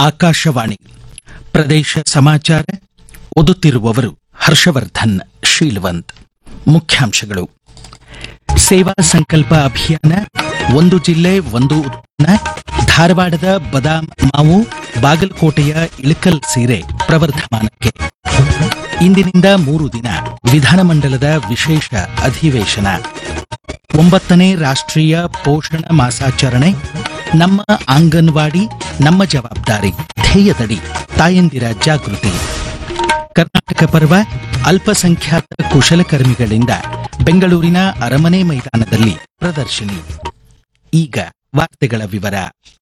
ಆಕಾಶವಾಣಿ ಪ್ರದೇಶ ಸಮಾಚಾರ ಓದುತ್ತಿರುವವರು ಹರ್ಷವರ್ಧನ್ ಶೀಲ್ವಂತ್ ಮುಖ್ಯಾಂಶಗಳು ಸೇವಾ ಸಂಕಲ್ಪ ಅಭಿಯಾನ ಒಂದು ಜಿಲ್ಲೆ ಒಂದು ಉತ್ಪನ್ನ ಧಾರವಾಡದ ಬದಾಮ್ ಮಾವು ಬಾಗಲಕೋಟೆಯ ಇಳಕಲ್ ಸೀರೆ ಪ್ರವರ್ಧಮಾನಕ್ಕೆ ಇಂದಿನಿಂದ ಮೂರು ದಿನ ವಿಧಾನಮಂಡಲದ ವಿಶೇಷ ಅಧಿವೇಶನ ಒಂಬತ್ತನೇ ರಾಷ್ಟ್ರೀಯ ಪೋಷಣ ಮಾಸಾಚರಣೆ ನಮ್ಮ ಅಂಗನವಾಡಿ ನಮ್ಮ ಜವಾಬ್ದಾರಿ ಧ್ಯೇಯದಡಿ ತಾಯಂದಿರ ಜಾಗೃತಿ ಕರ್ನಾಟಕ ಪರ್ವ ಅಲ್ಪಸಂಖ್ಯಾತ ಕುಶಲಕರ್ಮಿಗಳಿಂದ ಬೆಂಗಳೂರಿನ ಅರಮನೆ ಮೈದಾನದಲ್ಲಿ ಪ್ರದರ್ಶನಿ ಈಗ ವಾರ್ತೆಗಳ ವಿವರ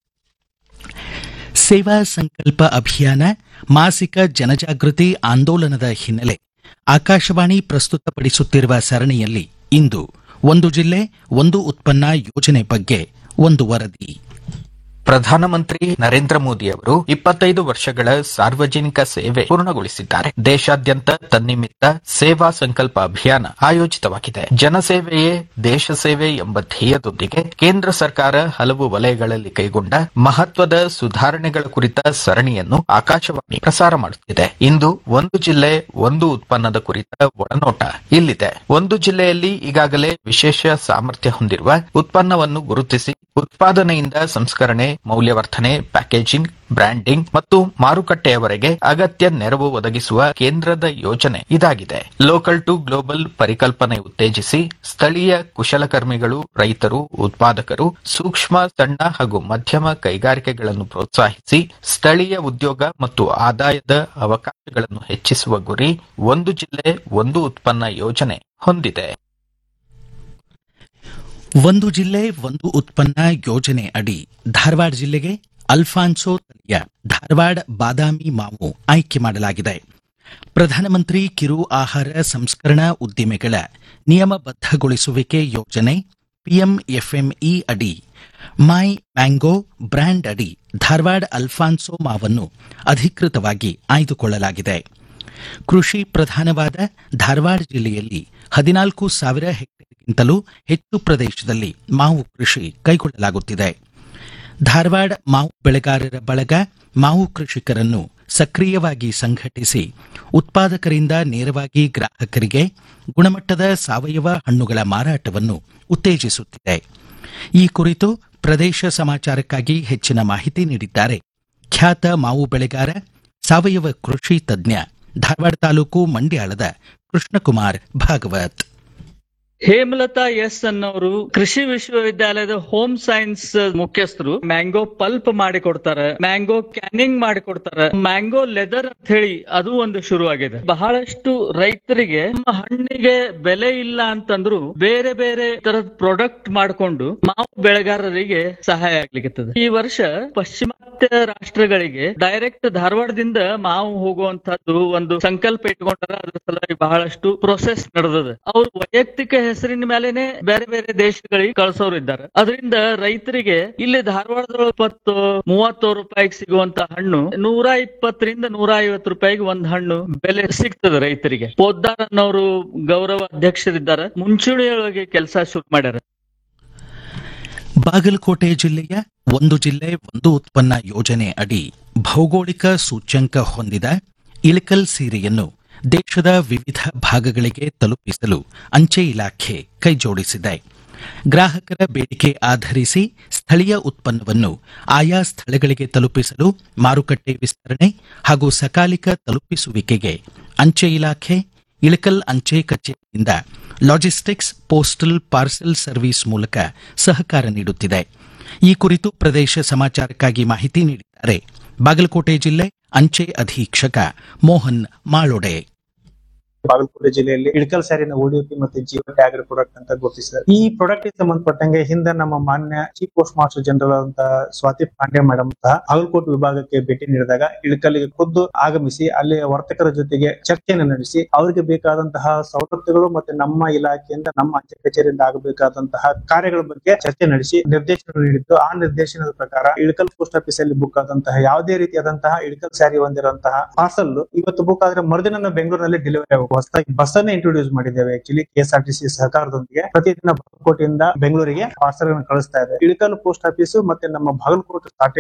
ಸೇವಾ ಸಂಕಲ್ಪ ಅಭಿಯಾನ ಮಾಸಿಕ ಜನಜಾಗೃತಿ ಆಂದೋಲನದ ಹಿನ್ನೆಲೆ ಆಕಾಶವಾಣಿ ಪ್ರಸ್ತುತಪಡಿಸುತ್ತಿರುವ ಸರಣಿಯಲ್ಲಿ ಇಂದು ಒಂದು ಜಿಲ್ಲೆ ಒಂದು ಉತ್ಪನ್ನ ಯೋಜನೆ ಬಗ್ಗೆ ಒಂದು ವರದಿ ಪ್ರಧಾನಮಂತ್ರಿ ನರೇಂದ್ರ ಮೋದಿ ಅವರು ಇಪ್ಪತ್ತೈದು ವರ್ಷಗಳ ಸಾರ್ವಜನಿಕ ಸೇವೆ ಪೂರ್ಣಗೊಳಿಸಿದ್ದಾರೆ ದೇಶಾದ್ಯಂತ ತನ್ನಿಮಿತ್ತ ಸೇವಾ ಸಂಕಲ್ಪ ಅಭಿಯಾನ ಆಯೋಜಿತವಾಗಿದೆ ಜನಸೇವೆಯೇ ದೇಶ ಸೇವೆ ಎಂಬ ಧ್ಯೇಯದೊಂದಿಗೆ ಕೇಂದ್ರ ಸರ್ಕಾರ ಹಲವು ವಲಯಗಳಲ್ಲಿ ಕೈಗೊಂಡ ಮಹತ್ವದ ಸುಧಾರಣೆಗಳ ಕುರಿತ ಸರಣಿಯನ್ನು ಆಕಾಶವಾಣಿ ಪ್ರಸಾರ ಮಾಡುತ್ತಿದೆ ಇಂದು ಒಂದು ಜಿಲ್ಲೆ ಒಂದು ಉತ್ಪನ್ನದ ಕುರಿತ ಒಳನೋಟ ಇಲ್ಲಿದೆ ಒಂದು ಜಿಲ್ಲೆಯಲ್ಲಿ ಈಗಾಗಲೇ ವಿಶೇಷ ಸಾಮರ್ಥ್ಯ ಹೊಂದಿರುವ ಉತ್ಪನ್ನವನ್ನು ಗುರುತಿಸಿ ಉತ್ಪಾದನೆಯಿಂದ ಸಂಸ್ಕರಣೆ ಮೌಲ್ಯವರ್ಧನೆ ಪ್ಯಾಕೇಜಿಂಗ್ ಬ್ರ್ಯಾಂಡಿಂಗ್ ಮತ್ತು ಮಾರುಕಟ್ಟೆಯವರೆಗೆ ಅಗತ್ಯ ನೆರವು ಒದಗಿಸುವ ಕೇಂದ್ರದ ಯೋಜನೆ ಇದಾಗಿದೆ ಲೋಕಲ್ ಟು ಗ್ಲೋಬಲ್ ಪರಿಕಲ್ಪನೆ ಉತ್ತೇಜಿಸಿ ಸ್ಥಳೀಯ ಕುಶಲಕರ್ಮಿಗಳು ರೈತರು ಉತ್ಪಾದಕರು ಸೂಕ್ಷ್ಮ ಸಣ್ಣ ಹಾಗೂ ಮಧ್ಯಮ ಕೈಗಾರಿಕೆಗಳನ್ನು ಪ್ರೋತ್ಸಾಹಿಸಿ ಸ್ಥಳೀಯ ಉದ್ಯೋಗ ಮತ್ತು ಆದಾಯದ ಅವಕಾಶಗಳನ್ನು ಹೆಚ್ಚಿಸುವ ಗುರಿ ಒಂದು ಜಿಲ್ಲೆ ಒಂದು ಉತ್ಪನ್ನ ಯೋಜನೆ ಹೊಂದಿದೆ ಒಂದು ಜಿಲ್ಲೆ ಒಂದು ಉತ್ಪನ್ನ ಯೋಜನೆ ಅಡಿ ಧಾರವಾಡ ಜಿಲ್ಲೆಗೆ ಅಲ್ಫಾನ್ಸೋ ತಳಿಯ ಧಾರವಾಡ ಬಾದಾಮಿ ಮಾವು ಆಯ್ಕೆ ಮಾಡಲಾಗಿದೆ ಪ್ರಧಾನಮಂತ್ರಿ ಕಿರು ಆಹಾರ ಸಂಸ್ಕರಣಾ ಉದ್ದಿಮೆಗಳ ನಿಯಮಬದ್ಧಗೊಳಿಸುವಿಕೆ ಯೋಜನೆ ಪಿಎಂಎಫ್ಎಂಇ ಅಡಿ ಮೈ ಮ್ಯಾಂಗೋ ಬ್ರ್ಯಾಂಡ್ ಅಡಿ ಧಾರವಾಡ ಅಲ್ಫಾನ್ಸೋ ಮಾವನ್ನು ಅಧಿಕೃತವಾಗಿ ಆಯ್ದುಕೊಳ್ಳಲಾಗಿದೆ ಕೃಷಿ ಪ್ರಧಾನವಾದ ಧಾರವಾಡ ಜಿಲ್ಲೆಯಲ್ಲಿ ಹದಿನಾಲ್ಕು ಸಾವಿರ ಹೆಕ್ಟೇರ್ಗಿಂತಲೂ ಹೆಚ್ಚು ಪ್ರದೇಶದಲ್ಲಿ ಮಾವು ಕೃಷಿ ಕೈಗೊಳ್ಳಲಾಗುತ್ತಿದೆ ಧಾರವಾಡ ಮಾವು ಬೆಳೆಗಾರರ ಬಳಗ ಮಾವು ಕೃಷಿಕರನ್ನು ಸಕ್ರಿಯವಾಗಿ ಸಂಘಟಿಸಿ ಉತ್ಪಾದಕರಿಂದ ನೇರವಾಗಿ ಗ್ರಾಹಕರಿಗೆ ಗುಣಮಟ್ಟದ ಸಾವಯವ ಹಣ್ಣುಗಳ ಮಾರಾಟವನ್ನು ಉತ್ತೇಜಿಸುತ್ತಿದೆ ಈ ಕುರಿತು ಪ್ರದೇಶ ಸಮಾಚಾರಕ್ಕಾಗಿ ಹೆಚ್ಚಿನ ಮಾಹಿತಿ ನೀಡಿದ್ದಾರೆ ಖ್ಯಾತ ಮಾವು ಬೆಳೆಗಾರ ಸಾವಯವ ಕೃಷಿ ತಜ್ಞ ಧಾರವಾಡ ತಾಲೂಕು ಮಂಡ್ಯಾಳದ ಕೃಷ್ಣಕುಮಾರ್ ಭಾಗವತ್ ಹೇಮಲತಾ ಎಸ್ ಅನ್ನೋರು ಕೃಷಿ ವಿಶ್ವವಿದ್ಯಾಲಯದ ಹೋಮ್ ಸೈನ್ಸ್ ಮುಖ್ಯಸ್ಥರು ಮ್ಯಾಂಗೋ ಪಲ್ಪ್ ಮಾಡಿ ಕೊಡ್ತಾರೆ ಮ್ಯಾಂಗೋ ಕ್ಯಾನಿಂಗ್ ಮಾಡಿ ಕೊಡ್ತಾರೆ ಮ್ಯಾಂಗೋ ಲೆದರ್ ಅಂತ ಹೇಳಿ ಅದು ಒಂದು ಶುರುವಾಗಿದೆ ಬಹಳಷ್ಟು ರೈತರಿಗೆ ನಮ್ಮ ಹಣ್ಣಿಗೆ ಬೆಲೆ ಇಲ್ಲ ಅಂತಂದ್ರು ಬೇರೆ ಬೇರೆ ತರದ ಪ್ರಾಡಕ್ಟ್ ಮಾಡಿಕೊಂಡು ಮಾವು ಬೆಳೆಗಾರರಿಗೆ ಸಹಾಯ ಆಗ್ಲಿಕ್ಕೆ ಈ ವರ್ಷ ಪಶ್ಚಿಮಾತ್ಯ ರಾಷ್ಟ್ರಗಳಿಗೆ ಡೈರೆಕ್ಟ್ ಧಾರವಾಡದಿಂದ ಮಾವು ಹೋಗುವಂತದ್ದು ಒಂದು ಸಂಕಲ್ಪ ಇಟ್ಕೊಂಡಾರ ಅದ್ರ ಸಲುವಾಗಿ ಬಹಳಷ್ಟು ಪ್ರೊಸೆಸ್ ನಡೆದದ ಅವ್ರು ವೈಯಕ್ತಿಕ ಹೆಸರಿನ ಮೇಲೆನೆ ಬೇರೆ ಬೇರೆ ದೇಶಗಳಿಗೆ ಕಳ್ಸೋರು ಇದ್ದಾರೆ ಅದರಿಂದ ರೈತರಿಗೆ ಇಲ್ಲಿ ಧಾರವಾಡದೊಳಗೆ ಇಪ್ಪತ್ತು ಮೂವತ್ತು ರೂಪಾಯಿಗೆ ಸಿಗುವಂತ ಹಣ್ಣು ನೂರ ಇಪ್ಪತ್ತರಿಂದ ನೂರ ಐವತ್ತು ರೂಪಾಯಿಗೆ ಒಂದ್ ಹಣ್ಣು ಬೆಲೆ ಸಿಗ್ತದೆ ರೈತರಿಗೆ ಪೋದ್ದಾರ್ ಅನ್ನೋರು ಗೌರವ ಅಧ್ಯಕ್ಷರಿದ್ದಾರೆ ಮುಂಚೂಣಿಯೊಳಗೆ ಕೆಲಸ ಶುರು ಮಾಡ್ಯಾರ ಬಾಗಲಕೋಟೆ ಜಿಲ್ಲೆಯ ಒಂದು ಜಿಲ್ಲೆ ಒಂದು ಉತ್ಪನ್ನ ಯೋಜನೆ ಅಡಿ ಭೌಗೋಳಿಕ ಸೂಚ್ಯಂಕ ಹೊಂದಿದ ಇಳಕಲ್ ಸೀರೆಯನ್ನು ದೇಶದ ವಿವಿಧ ಭಾಗಗಳಿಗೆ ತಲುಪಿಸಲು ಅಂಚೆ ಇಲಾಖೆ ಕೈಜೋಡಿಸಿದೆ ಗ್ರಾಹಕರ ಬೇಡಿಕೆ ಆಧರಿಸಿ ಸ್ಥಳೀಯ ಉತ್ಪನ್ನವನ್ನು ಆಯಾ ಸ್ಥಳಗಳಿಗೆ ತಲುಪಿಸಲು ಮಾರುಕಟ್ಟೆ ವಿಸ್ತರಣೆ ಹಾಗೂ ಸಕಾಲಿಕ ತಲುಪಿಸುವಿಕೆಗೆ ಅಂಚೆ ಇಲಾಖೆ ಇಳಕಲ್ ಅಂಚೆ ಕಚೇರಿಯಿಂದ ಲಾಜಿಸ್ಟಿಕ್ಸ್ ಪೋಸ್ಟಲ್ ಪಾರ್ಸೆಲ್ ಸರ್ವಿಸ್ ಮೂಲಕ ಸಹಕಾರ ನೀಡುತ್ತಿದೆ ಈ ಕುರಿತು ಪ್ರದೇಶ ಸಮಾಚಾರಕ್ಕಾಗಿ ಮಾಹಿತಿ ನೀಡಿದ್ದಾರೆ ಬಾಗಲಕೋಟೆ ಜಿಲ್ಲೆ ಅಂಚೆ ಅಧೀಕ್ಷಕ ಮೋಹನ್ ಮಾಳೊಡೆ ಬಾಗಲಕೋಟೆ ಜಿಲ್ಲೆಯಲ್ಲಿ ಇಳಕಲ್ ಸ್ಯಾರಿನ ಓಡಿಪಿ ಮತ್ತೆ ಜೀವ ಟ್ಯಾಗ್ ಪ್ರಾಡಕ್ಟ್ ಅಂತ ಗುರುತಿಸಿದ್ದಾರೆ ಈ ಪ್ರಾಡಕ್ಟ್ ಸಂಬಂಧಪಟ್ಟಂಗೆ ಹಿಂದೆ ನಮ್ಮ ಮಾನ್ಯ ಚೀಫ್ ಪೋಸ್ಟ್ ಮಾಸ್ಟರ್ ಜನರಲ್ ಅಂತ ಸ್ವಾತಿ ಪಾಂಡೆ ಮೇಡಮ್ ಸಹ ಬಾಗಲಕೋಟೆ ವಿಭಾಗಕ್ಕೆ ಭೇಟಿ ನೀಡಿದಾಗ ಇಳಕಲ್ಗೆ ಖುದ್ದು ಆಗಮಿಸಿ ಅಲ್ಲಿ ವರ್ತಕರ ಜೊತೆಗೆ ಚರ್ಚೆಯನ್ನು ನಡೆಸಿ ಅವರಿಗೆ ಬೇಕಾದಂತಹ ಸವಲತ್ತುಗಳು ಮತ್ತೆ ನಮ್ಮ ಇಲಾಖೆಯಿಂದ ನಮ್ಮ ಅಂಚೆ ಕಚೇರಿಯಿಂದ ಆಗಬೇಕಾದಂತಹ ಕಾರ್ಯಗಳ ಬಗ್ಗೆ ಚರ್ಚೆ ನಡೆಸಿ ನಿರ್ದೇಶನ ನೀಡಿದ್ದು ಆ ನಿರ್ದೇಶನದ ಪ್ರಕಾರ ಇಳಕಲ್ ಪೋಸ್ಟ್ ಆಫೀಸ್ ಅಲ್ಲಿ ಬುಕ್ ಆದಂತಹ ಯಾವುದೇ ರೀತಿಯಾದಂತಹ ಇಳಕಲ್ ಸ್ಯಾರಿ ಹೊಂದಿರುವಂತಹ ಪಾರ್ಸಲ್ ಇವತ್ತು ಬುಕ್ ಆದ್ರೆ ಮರುದಿನ ಬೆಂಗಳೂರಿನಲ್ಲಿ ಡೆಲಿವರಿ ಆಗಬೇಕು ಹೊಸದಾಗಿ ಬಸ್ ಅನ್ನ ಇಂಟ್ರೊಡ್ಯೂಸ್ ಮಾಡಿದ್ದೇವೆ ಆಕ್ಚುಲಿ ಕೆಎಸ್ಆರ್ಟಿಸಿ ಸಹಕಾರದೊಂದಿಗೆ ಪ್ರತಿದಿನ ಬಾಗಲಕೋಟೆಯಿಂದ ಬೆಂಗಳೂರಿಗೆ ಪಾರ್ಸಲ್ ಅನ್ನು ಕಳಿಸ್ತಾ ಇದೆ ಇಳಕಲ್ ಪೋಸ್ಟ್ ಆಫೀಸ್ ಮತ್ತೆ ನಮ್ಮ ಬಾಗಲಕೋಟೆ